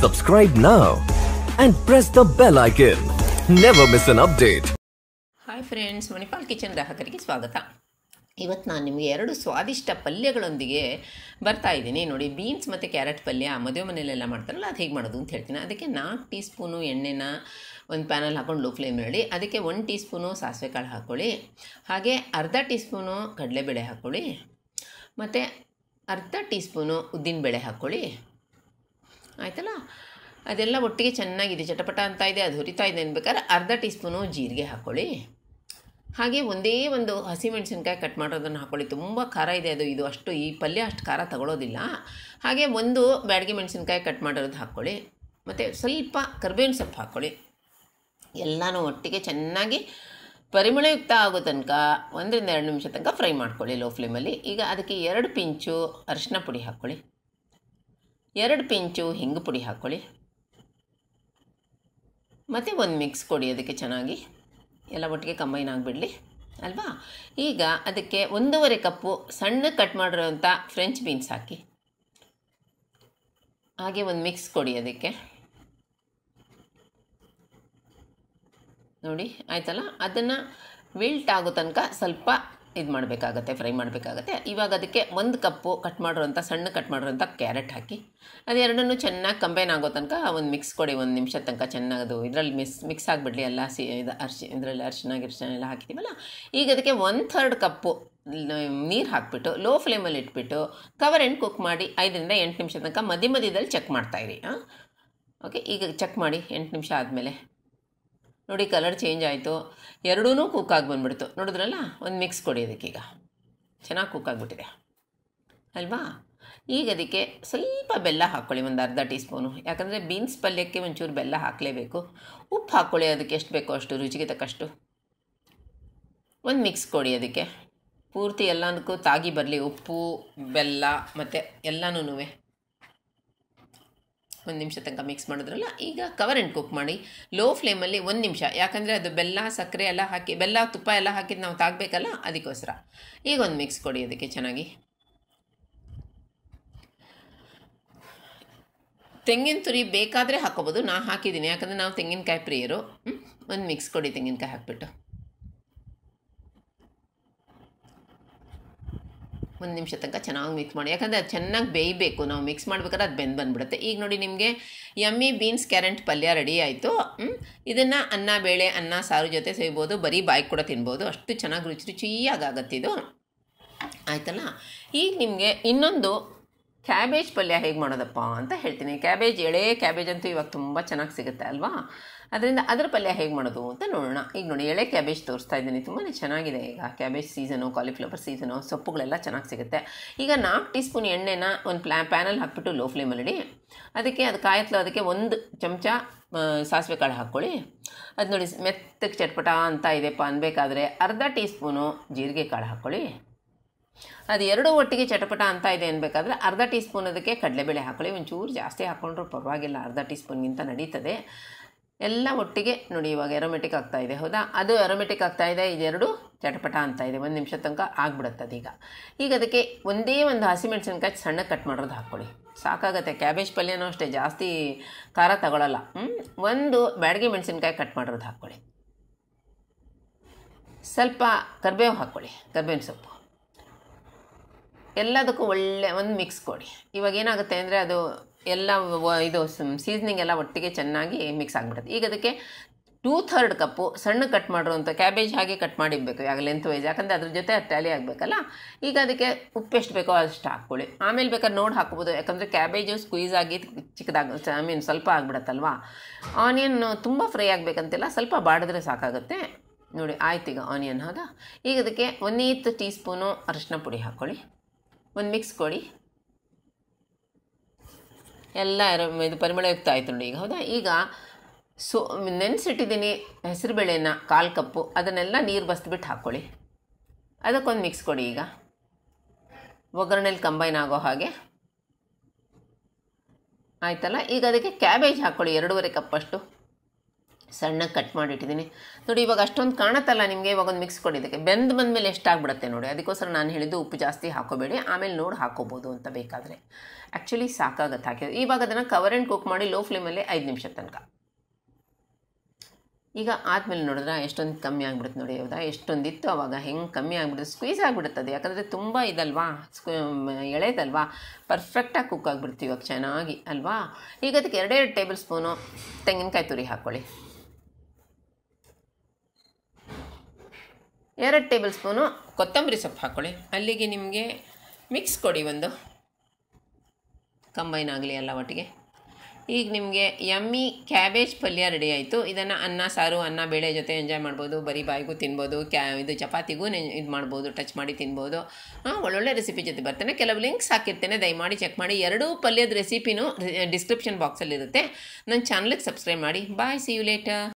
Subscribe now and press the bell icon. Never miss an update. Hi friends Manipal kitchen ಗ್ರಾಹಕರಿಗೆ ಸ್ವಾಗತ ಇವತ್ತು ನಾನು ನಿಮಗೆ ಎರಡು ಸ್ವಾದಿಷ್ಟ ಪಲ್ಯಗಳೊಂದಿಗೆ ಬರ್ತಾ ಇದ್ದೀನಿ ನೋಡಿ ಬೀನ್ಸ್ ಮತ್ತು ಕ್ಯಾರೆಟ್ ಪಲ್ಯ ಮದುವೆ ಮನೆಯಲ್ಲೆಲ್ಲ ಮಾಡ್ತಾರಲ್ಲ ಅದು ಹೇಗೆ ಮಾಡೋದು ಅಂತ ಹೇಳ್ತೀನಿ ಅದಕ್ಕೆ ನಾಲ್ಕು ಟೀ ಸ್ಪೂನು ಎಣ್ಣೆನ ಒಂದು ಪ್ಯಾನಲ್ಲಿ ಹಾಕೊಂಡು ಲೋ ಫ್ಲೇಮಲ್ಲಿ ಅದಕ್ಕೆ ಒಂದು ಟೀ ಸ್ಪೂನು ಸಾಸಿವೆ ಕಾಳು ಹಾಕ್ಕೊಳ್ಳಿ ಹಾಗೆ ಅರ್ಧ ಟೀ ಸ್ಪೂನು ಕಡಲೆಬೇಳೆ ಹಾಕ್ಕೊಳ್ಳಿ ಮತ್ತು ಅರ್ಧ ಟೀ ಸ್ಪೂನು ಉದ್ದಿನಬೇಳೆ ಹಾಕ್ಕೊಳ್ಳಿ ಆಯ್ತಲ್ಲ ಅದೆಲ್ಲ ಒಟ್ಟಿಗೆ ಚೆನ್ನಾಗಿದೆ ಚಟಪಟ ಅಂತ ಇದೆ ಅದು ಹುರಿತಾ ಇದೆ ಅನ್ಬೇಕಾದ್ರೆ ಅರ್ಧ ಟೀ ಸ್ಪೂನು ಜೀರಿಗೆ ಹಾಕ್ಕೊಳ್ಳಿ ಹಾಗೆ ಒಂದೇ ಒಂದು ಹಸಿಮೆಣಸಿನ್ಕಾಯಿ ಕಟ್ ಮಾಡೋದನ್ನು ಹಾಕ್ಕೊಳ್ಳಿ ತುಂಬ ಖಾರ ಇದೆ ಅದು ಇದು ಅಷ್ಟು ಈ ಪಲ್ಯ ಅಷ್ಟು ಖಾರ ತಗೊಳ್ಳೋದಿಲ್ಲ ಹಾಗೆ ಒಂದು ಬ್ಯಾಡಗಿ ಮೆಣಸಿನ್ಕಾಯಿ ಕಟ್ ಮಾಡಿರೋದು ಹಾಕ್ಕೊಳ್ಳಿ ಮತ್ತು ಸ್ವಲ್ಪ ಕರ್ಬೇವಿನ ಸೊಪ್ಪು ಹಾಕ್ಕೊಳ್ಳಿ ಎಲ್ಲನೂ ಒಟ್ಟಿಗೆ ಚೆನ್ನಾಗಿ ಪರಿಮಳಯುಕ್ತ ಆಗೋ ತನಕ ಒಂದರಿಂದ ಎರಡು ನಿಮಿಷ ತನಕ ಫ್ರೈ ಮಾಡ್ಕೊಳ್ಳಿ ಲೋ ಫ್ಲೇಮಲ್ಲಿ ಈಗ ಅದಕ್ಕೆ ಎರಡು ಪಿಂಚು ಅರಿಶಿನ ಪುಡಿ ಹಾಕ್ಕೊಳ್ಳಿ ಎರಡು ಪಿಂಚು ಹಿಂಗು ಪುಡಿ ಹಾಕ್ಕೊಳ್ಳಿ ಮತ್ತು ಒಂದು ಮಿಕ್ಸ್ ಕೊಡಿ ಅದಕ್ಕೆ ಚೆನ್ನಾಗಿ ಎಲ್ಲ ಒಟ್ಟಿಗೆ ಕಂಬೈನ್ ಆಗಿಬಿಡಲಿ ಅಲ್ವಾ ಈಗ ಅದಕ್ಕೆ ಒಂದೂವರೆ ಕಪ್ಪು ಸಣ್ಣ ಕಟ್ ಮಾಡಿರೋಂಥ ಫ್ರೆಂಚ್ ಬೀನ್ಸ್ ಹಾಕಿ ಹಾಗೆ ಒಂದು ಮಿಕ್ಸ್ ಕೊಡಿ ಅದಕ್ಕೆ ನೋಡಿ ಆಯ್ತಲ್ಲ ಅದನ್ನು ವಿಲ್ಟ್ ಆಗೋ ತನಕ ಸ್ವಲ್ಪ ಇದು ಮಾಡಬೇಕಾಗತ್ತೆ ಫ್ರೈ ಮಾಡಬೇಕಾಗತ್ತೆ ಇವಾಗ ಅದಕ್ಕೆ ಒಂದು ಕಪ್ಪು ಕಟ್ ಮಾಡಿರೋಂಥ ಸಣ್ಣ ಕಟ್ ಮಾಡಿರೋಂಥ ಕ್ಯಾರೆಟ್ ಹಾಕಿ ಅದೆರಡನ್ನೂ ಚೆನ್ನಾಗಿ ಕಂಬೈನ್ ಆಗೋ ತನಕ ಒಂದು ಮಿಕ್ಸ್ ಕೊಡಿ ಒಂದು ನಿಮಿಷ ತನಕ ಚೆನ್ನಾಗಿ ಅದು ಇದರಲ್ಲಿ ಮಿಕ್ಸ್ ಮಿಕ್ಸ್ ಆಗಿಬಿಡಲಿ ಎಲ್ಲ ಸಿ ಇದು ಅರ್ಶಿ ಇದರಲ್ಲಿ ಅರಿಶಿನ ಗಿರ್ಶಿನ ಎಲ್ಲ ಹಾಕಿದ್ದೀವಲ್ಲ ಈಗ ಅದಕ್ಕೆ ಒನ್ ಥರ್ಡ್ ಕಪ್ಪು ನೀರು ಹಾಕ್ಬಿಟ್ಟು ಲೋ ಫ್ಲೇಮಲ್ಲಿ ಇಟ್ಬಿಟ್ಟು ಕವರ್ ಎಂಡ್ ಕುಕ್ ಮಾಡಿ ಐದರಿಂದ ಎಂಟು ನಿಮಿಷ ತನಕ ಮಧ್ಯ ಮಧ್ಯದಲ್ಲಿ ಚೆಕ್ ಮಾಡ್ತಾಯಿರಿ ಹಾಂ ಓಕೆ ಈಗ ಚೆಕ್ ಮಾಡಿ ಎಂಟು ನಿಮಿಷ ಆದಮೇಲೆ ನೋಡಿ ಕಲರ್ ಚೇಂಜ್ ಆಯಿತು ಎರಡೂ ಕುಕ್ ಆಗಿ ಬಂದ್ಬಿಡ್ತು ನೋಡಿದ್ರಲ್ಲ ಒಂದು ಮಿಕ್ಸ್ ಕೊಡಿ ಅದಕ್ಕೀಗ ಚೆನ್ನಾಗಿ ಕುಕ್ ಆಗಿಬಿಟ್ಟಿದೆ ಅಲ್ವಾ ಈಗ ಅದಕ್ಕೆ ಸ್ವಲ್ಪ ಬೆಲ್ಲ ಹಾಕ್ಕೊಳ್ಳಿ ಒಂದು ಅರ್ಧ ಟೀ ಸ್ಪೂನು ಯಾಕಂದರೆ ಬೀನ್ಸ್ ಪಲ್ಯಕ್ಕೆ ಒಂಚೂರು ಬೆಲ್ಲ ಹಾಕಲೇಬೇಕು ಉಪ್ಪು ಹಾಕ್ಕೊಳ್ಳಿ ಅದಕ್ಕೆ ಎಷ್ಟು ಬೇಕೋ ಅಷ್ಟು ರುಚಿಗೆ ತಕ್ಕಷ್ಟು ಒಂದು ಮಿಕ್ಸ್ ಕೊಡಿ ಅದಕ್ಕೆ ಪೂರ್ತಿ ಎಲ್ಲದಕ್ಕೂ ತಾಗಿ ಬರಲಿ ಉಪ್ಪು ಬೆಲ್ಲ ಮತ್ತು ಎಲ್ಲನೂ ಒಂದು ನಿಮಿಷ ತನಕ ಮಿಕ್ಸ್ ಮಾಡಿದ್ರಲ್ಲ ಈಗ ಕವರ್ ಆ್ಯಂಡ್ ಕುಕ್ ಮಾಡಿ ಲೋ ಫ್ಲೇಮಲ್ಲಿ ಒಂದು ನಿಮಿಷ ಯಾಕಂದರೆ ಅದು ಬೆಲ್ಲ ಸಕ್ಕರೆ ಎಲ್ಲ ಹಾಕಿ ಬೆಲ್ಲ ತುಪ್ಪ ಎಲ್ಲ ಹಾಕಿದ್ದು ನಾವು ತಾಗಬೇಕಲ್ಲ ಅದಕ್ಕೋಸ್ಕರ ಈಗ ಒಂದು ಮಿಕ್ಸ್ ಕೊಡಿ ಅದಕ್ಕೆ ಚೆನ್ನಾಗಿ ತೆಂಗಿನ ತುರಿ ಬೇಕಾದರೆ ಹಾಕೋಬೋದು ನಾ ಹಾಕಿದ್ದೀನಿ ಯಾಕಂದರೆ ನಾವು ತೆಂಗಿನಕಾಯಿ ಪ್ರಿಯರು ಒಂದು ಮಿಕ್ಸ್ ಕೊಡಿ ತೆಂಗಿನಕಾಯಿ ಹಾಕ್ಬಿಟ್ಟು ಒಂದು ನಿಮಿಷ ತನಕ ಚೆನ್ನಾಗಿ ಮಿಕ್ಸ್ ಮಾಡಿ ಯಾಕಂದರೆ ಅದು ಚೆನ್ನಾಗಿ ಬೇಯಬೇಕು ನಾವು ಮಿಕ್ಸ್ ಮಾಡ್ಬೇಕಾದ್ರೆ ಅದು ಬೆಂದು ಬಂದುಬಿಡುತ್ತೆ ಈಗ ನೋಡಿ ನಿಮಗೆ ಯಮ್ಮಿ ಬೀನ್ಸ್ ಕ್ಯಾರೆಟ್ ಪಲ್ಯ ರೆಡಿ ಆಯಿತು ಇದನ್ನು ಅನ್ನ ಬೇಳೆ ಅನ್ನ ಸಾರು ಜೊತೆ ಸೇವ್ಬೋದು ಬರೀ ಬಾಯಿ ಕೂಡ ತಿನ್ಬೋದು ಅಷ್ಟು ಚೆನ್ನಾಗಿ ರುಚಿ ರುಚಿಯಾಗಿ ಆಗತ್ತೆ ಇದು ಆಯ್ತಲ್ಲ ಈಗ ನಿಮಗೆ ಇನ್ನೊಂದು ಕ್ಯಾಬೇಜ್ ಪಲ್ಯ ಹೇಗೆ ಮಾಡೋದಪ್ಪ ಅಂತ ಹೇಳ್ತೀನಿ ಕ್ಯಾಬೇಜ್ ಎಳೆ ಕ್ಯಾಬೇಜ್ ಅಂತೂ ಇವಾಗ ತುಂಬ ಚೆನ್ನಾಗಿ ಸಿಗುತ್ತೆ ಅಲ್ವಾ ಅದರಿಂದ ಅದರ ಪಲ್ಯ ಹೇಗೆ ಮಾಡೋದು ಅಂತ ನೋಡೋಣ ಈಗ ನೋಡಿ ಎಳೆ ಕ್ಯಾಬೇಜ್ ತೋರಿಸ್ತಾ ಇದ್ದೀನಿ ತುಂಬಾ ಚೆನ್ನಾಗಿದೆ ಈಗ ಕ್ಯಾಬೇಜ್ ಸೀಸನು ಕಾಲಿಫ್ಲವರ್ ಸೀಸನು ಸೊಪ್ಪುಗಳೆಲ್ಲ ಚೆನ್ನಾಗಿ ಸಿಗುತ್ತೆ ಈಗ ನಾಲ್ಕು ಟೀ ಸ್ಪೂನ್ ಎಣ್ಣೆನ ಒಂದು ಪ್ಲಾ ಪ್ಯಾನಲ್ಲಿ ಹಾಕ್ಬಿಟ್ಟು ಲೋ ಫ್ಲೇಮಲ್ಲಿ ಅದಕ್ಕೆ ಅದು ಕಾಯತ್ಲು ಅದಕ್ಕೆ ಒಂದು ಚಮಚ ಸಾಸಿವೆ ಕಾಳು ಹಾಕ್ಕೊಳ್ಳಿ ಅದು ನೋಡಿ ಮೆತ್ತಗೆ ಚಟ್ಪಟ ಅಂತ ಇದೆಪ್ಪ ಅನ್ಬೇಕಾದ್ರೆ ಅರ್ಧ ಟೀ ಸ್ಪೂನು ಜೀರಿಗೆ ಕಾಳು ಹಾಕ್ಕೊಳ್ಳಿ ಅದು ಎರಡೂ ಒಟ್ಟಿಗೆ ಚಟಪಟ ಅಂತ ಇದೆ ಅನ್ಬೇಕಾದ್ರೆ ಅರ್ಧ ಟೀ ಸ್ಪೂನ್ ಅದಕ್ಕೆ ಕಡಲೆಬೇಳೆ ಹಾಕ್ಕೊಳ್ಳಿ ಒಂಚೂರು ಜಾಸ್ತಿ ಹಾಕ್ಕೊಂಡ್ರು ಪರವಾಗಿಲ್ಲ ಅರ್ಧ ಟೀ ಸ್ಪೂನ್ಗಿಂತ ನಡೀತದೆ ಎಲ್ಲ ಒಟ್ಟಿಗೆ ನೋಡಿ ಇವಾಗ ಎರೋಮೆಟಿಕ್ ಆಗ್ತಾ ಇದೆ ಹೌದಾ ಅದು ಎರೋಮೆಟಿಕ್ ಆಗ್ತಾ ಇದೆ ಇದೆರಡು ಚಟಪಟ ಅಂತ ಇದೆ ಒಂದು ನಿಮಿಷ ತನಕ ಆಗ್ಬಿಡುತ್ತೆ ಅದೀಗ ಈಗ ಅದಕ್ಕೆ ಒಂದೇ ಒಂದು ಹಸಿಮೆಣಸಿನ್ಕಾಯಿ ಸಣ್ಣ ಕಟ್ ಮಾಡೋದು ಹಾಕ್ಕೊಳ್ಳಿ ಸಾಕಾಗತ್ತೆ ಕ್ಯಾಬೇಜ್ ಪಲ್ಯನೂ ಅಷ್ಟೇ ಜಾಸ್ತಿ ಖಾರ ತಗೊಳ್ಳಲ್ಲ ಒಂದು ಬ್ಯಾಡಗಿ ಮೆಣಸಿನ್ಕಾಯಿ ಕಟ್ ಮಾಡೋದು ಹಾಕ್ಕೊಳ್ಳಿ ಸ್ವಲ್ಪ ಕರಿಬೇವು ಹಾಕ್ಕೊಳ್ಳಿ ಕರಿಬೇವಿನ ಸೊಪ್ಪು ಎಲ್ಲದಕ್ಕೂ ಒಳ್ಳೆ ಒಂದು ಮಿಕ್ಸ್ ಕೊಡಿ ಇವಾಗ ಏನಾಗುತ್ತೆ ಅಂದರೆ ಅದು ಎಲ್ಲ ಇದು ಸೀಸ್ನಿಂಗ್ ಎಲ್ಲ ಒಟ್ಟಿಗೆ ಚೆನ್ನಾಗಿ ಮಿಕ್ಸ್ ಆಗಿಬಿಡುತ್ತೆ ಈಗ ಅದಕ್ಕೆ ಟೂ ಥರ್ಡ್ ಕಪ್ಪು ಸಣ್ಣ ಕಟ್ ಮಾಡಿರುವಂಥ ಕ್ಯಾಬೇಜ್ ಹಾಗೆ ಕಟ್ ಮಾಡಿಬೇಕು ಯಾಗ ಲೆಂತ್ ವೈಸ್ ಯಾಕಂದರೆ ಅದ್ರ ಜೊತೆ ಟ್ಯಾಲಿ ಆಗಬೇಕಲ್ಲ ಈಗ ಅದಕ್ಕೆ ಉಪ್ಪು ಎಷ್ಟು ಬೇಕೋ ಅಷ್ಟು ಹಾಕ್ಕೊಳ್ಳಿ ಆಮೇಲೆ ಬೇಕಾದ್ರೆ ನೋಡಿ ಹಾಕ್ಬೋದು ಯಾಕಂದರೆ ಕ್ಯಾಬೇಜು ಸ್ಕ್ವೀಸ್ ಆಗಿ ಚಿಕ್ಕದಾಗ ಐ ಮೀನ್ ಸ್ವಲ್ಪ ಆಗಿಬಿಡತ್ತಲ್ವಾ ಆನಿಯನ್ ತುಂಬ ಫ್ರೈ ಆಗಬೇಕಂತಿಲ್ಲ ಸ್ವಲ್ಪ ಬಾಡಿದ್ರೆ ಸಾಕಾಗುತ್ತೆ ನೋಡಿ ಆಯ್ತು ಈಗ ಆನಿಯನ್ ಹೌದಾ ಈಗ ಅದಕ್ಕೆ ಒಂದೀತ್ತು ಟೀ ಸ್ಪೂನು ಅರಿಶಿನ ಪುಡಿ ಹಾಕ್ಕೊಳ್ಳಿ ಒಂದು ಮಿಕ್ಸ್ ಕೊಡಿ ಎಲ್ಲ ಇದು ಪರಿಮಳಯುಕ್ತ ಆಯಿತು ನೋಡಿ ಈಗ ಹೌದಾ ಈಗ ಸೊ ನೆನೆಸಿಟ್ಟಿದ್ದೀನಿ ಹೆಸರುಬೇಳೆನ ಕಾಲು ಕಪ್ಪು ಅದನ್ನೆಲ್ಲ ನೀರು ಬಸ್ದುಬಿಟ್ಟು ಹಾಕ್ಕೊಳ್ಳಿ ಅದಕ್ಕೊಂದು ಮಿಕ್ಸ್ ಕೊಡಿ ಈಗ ಒಗ್ಗರಣೆಲಿ ಕಂಬೈನ್ ಆಗೋ ಹಾಗೆ ಆಯ್ತಲ್ಲ ಈಗ ಅದಕ್ಕೆ ಕ್ಯಾಬೇಜ್ ಹಾಕ್ಕೊಳ್ಳಿ ಎರಡೂವರೆ ಕಪ್ಪಷ್ಟು ಸಣ್ಣಗೆ ಕಟ್ ಮಾಡಿಟ್ಟಿದ್ದೀನಿ ನೋಡಿ ಇವಾಗ ಅಷ್ಟೊಂದು ಕಾಣತ್ತಲ್ಲ ನಿಮಗೆ ಇವಾಗ ಒಂದು ಮಿಕ್ಸ್ ಕೊಡಿದ್ದಕ್ಕೆ ಬೆಂದು ಬಂದಮೇಲೆ ಎಷ್ಟಾಗ್ಬಿಡುತ್ತೆ ನೋಡಿ ಅದಕ್ಕೋಸ್ಕರ ನಾನು ಹೇಳಿದ್ದು ಉಪ್ಪು ಜಾಸ್ತಿ ಹಾಕೋಬೇಡಿ ಆಮೇಲೆ ನೋಡಿ ಹಾಕೋಬೋದು ಅಂತ ಬೇಕಾದರೆ ಆ್ಯಕ್ಚುಲಿ ಸಾಕಾಗತ್ತೆ ಹಾಕಿದ್ರೆ ಇವಾಗ ಅದನ್ನು ಕವರ್ ಆ್ಯಂಡ್ ಕುಕ್ ಮಾಡಿ ಲೋ ಫ್ಲೇಮಲ್ಲಿ ಐದು ನಿಮಿಷ ತನಕ ಈಗ ಆದಮೇಲೆ ನೋಡಿದ್ರೆ ಎಷ್ಟೊಂದು ಕಮ್ಮಿ ಆಗಿಬಿಡುತ್ತೆ ನೋಡಿ ಹೌದಾ ಎಷ್ಟೊಂದಿತ್ತು ಅವಾಗ ಹೆಂಗೆ ಕಮ್ಮಿ ಆಗಿಬಿಡುತ್ತೆ ಸ್ಕ್ವೀಸ್ ಆಗಿಬಿಡುತ್ತದೆ ಯಾಕಂದರೆ ತುಂಬ ಇದಲ್ವಾ ಸ್ಕ್ವ ಎಳೆದಲ್ವಾ ಪರ್ಫೆಕ್ಟಾಗಿ ಕುಕ್ ಆಗಿಬಿಡ್ತೀವಿ ಇವಾಗ ಚೆನ್ನಾಗಿ ಅಲ್ವಾ ಈಗ ಅದಕ್ಕೆ ಎರಡೆರಡು ಟೇಬಲ್ ಸ್ಪೂನು ತೆಂಗಿನಕಾಯಿ ತುರಿ ಹಾಕ್ಕೊಳ್ಳಿ ಎರಡು ಟೇಬಲ್ ಸ್ಪೂನು ಕೊತ್ತಂಬರಿ ಸೊಪ್ಪು ಹಾಕ್ಕೊಳ್ಳಿ ಅಲ್ಲಿಗೆ ನಿಮಗೆ ಮಿಕ್ಸ್ ಕೊಡಿ ಒಂದು ಕಂಬೈನ್ ಆಗಲಿ ಎಲ್ಲ ಒಟ್ಟಿಗೆ ಈಗ ನಿಮಗೆ ಯಮ್ಮಿ ಕ್ಯಾಬೇಜ್ ಪಲ್ಯ ರೆಡಿ ಆಯಿತು ಇದನ್ನು ಅನ್ನ ಸಾರು ಅನ್ನ ಬೇಳೆ ಜೊತೆ ಎಂಜಾಯ್ ಮಾಡ್ಬೋದು ಬರೀ ಬಾಯಿಗೂ ತಿನ್ಬೋದು ಕ್ಯಾ ಇದು ಚಪಾತಿಗೂ ಇದು ಮಾಡ್ಬೋದು ಟಚ್ ಮಾಡಿ ತಿನ್ಬೋದು ಹಾಂ ಒಳ್ಳೊಳ್ಳೆ ರೆಸಿಪಿ ಜೊತೆ ಬರ್ತೇನೆ ಕೆಲವು ಲಿಂಕ್ಸ್ ಹಾಕಿರ್ತೇನೆ ದಯಮಾಡಿ ಚೆಕ್ ಮಾಡಿ ಎರಡೂ ಪಲ್ಯದ ರೆಸಿಪಿನೂ ಡಿಸ್ಕ್ರಿಪ್ಷನ್ ಬಾಕ್ಸಲ್ಲಿರುತ್ತೆ ನನ್ನ ಚಾನಲ್ಗೆ ಸಬ್ಸ್ಕ್ರೈಬ್ ಮಾಡಿ ಬಾಯ್ ಸಿ ಯು ಲೇಟರ್